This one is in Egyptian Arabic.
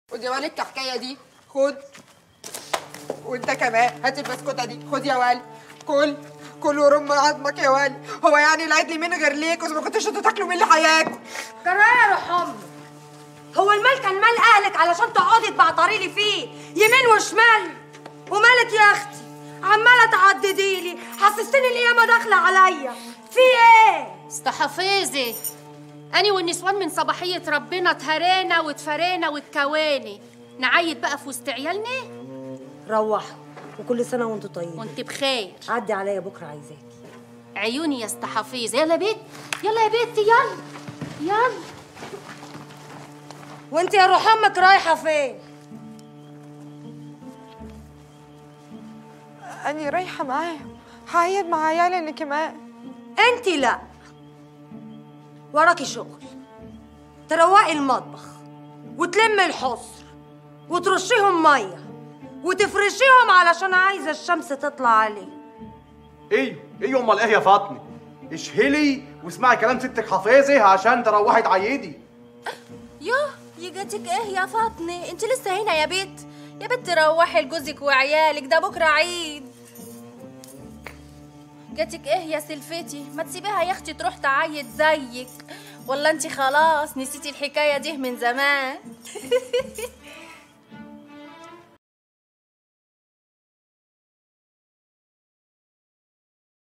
خد يا والد الكحكايه دي خد وانت كمان هات البسكوته دي خد يا والد كل كل ورم عظمك يا والد هو يعني العيد لي من غير ليك وإذا ما كنتش انتوا تاكلوا من اللي هياكل جرايه يا روح امي هو المال كان مال اهلك علشان تقعدي تبعتري لي فيه يمين وشمال ومالك يا اختي عماله تعددي لي حسستني القيامه داخله عليا في ايه استحفظي أنا والنسوان من صباحية ربنا اتهرينا واتفرينا واتكواني نعيد بقى في وسط عيالنا روحوا وكل سنه وانتوا طيبين وانت بخير عدي عليا بكره عايزاكي عيوني يا استحفظ يلا يا بيت يلا يا بيتي يلا يلا وانت يا روح امك رايحه فين اني رايحه معاهم هعيد مع عيالي انا كمان انت لا وراكي شغل تروقي المطبخ وتلمي الحصر وترشيهم ميه وتفرشيهم علشان عايزه الشمس تطلع عليه ايوه ايوه امال ايه يا فاطمه اشهلي واسمعي كلام ستك حفيظه عشان تروحي تعيدي يوه يجاتك ايه يا فاطمه انت لسه هنا يا بيت يا بنت روحي لجوزك وعيالك ده بكره عيد جاتك ايه يا سلفتي ما تسيبيها يا اختي تروح تعيد زيك ولا انت خلاص نسيتي الحكايه دي من زمان